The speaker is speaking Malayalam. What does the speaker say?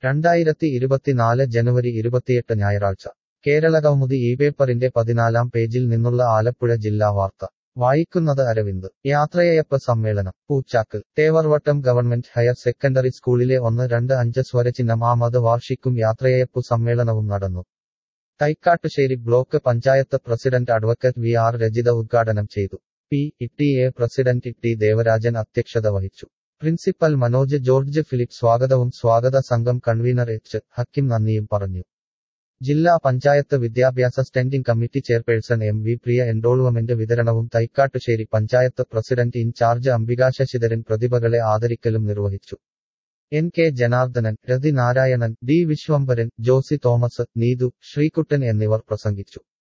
രണ്ടായിരത്തി ഇരുപത്തിനാല് ജനുവരി ഇരുപത്തിയെട്ട് ഞായറാഴ്ച കേരളകൗമുദി ഈ പേപ്പറിന്റെ പതിനാലാം പേജിൽ നിന്നുള്ള ആലപ്പുഴ ജില്ലാ വാർത്ത വായിക്കുന്നത് അരവിന്ദ് യാത്രയയപ്പ് സമ്മേളനം Poochakkal Thevarvattom government higher secondary സ്കൂളിലെ ഒന്ന് രണ്ട് അഞ്ച് സ്വരചിഹ്നം ആമത് വാർഷിക്കും യാത്രയയപ്പു സമ്മേളനവും നടന്നു Thaikkattussery block panchayat president advocate V R Rajitha ഉദ്ഘാടനം ചെയ്തു P E A president T Devarajan അധ്യക്ഷത വഹിച്ചു പ്രിൻസിപ്പൽ മനോജ് ജോർജ് ഫിലിപ്പ് സ്വാഗതവും സ്വാഗത സംഘം കൺവീനർ എച്ച് ഹക്കിം നന്ദിയും പറഞ്ഞു ജില്ലാ പഞ്ചായത്ത് വിദ്യാഭ്യാസ standing committee chairperson M V Priya endowment വിതരണവും തൈക്കാട്ടുശ്ശേരി പഞ്ചായത്ത് പ്രസിഡന്റ് ഇൻചാർജ് അംബികാ ശശിധരൻ പ്രതിഭകളെ ആദരിക്കലും നിർവഹിച്ചു N K Janardhanan Rathi Narayanan D Viswambharan Josy Thomas Neethu Sreekuttan എന്നിവർ പ്രസംഗിച്ചു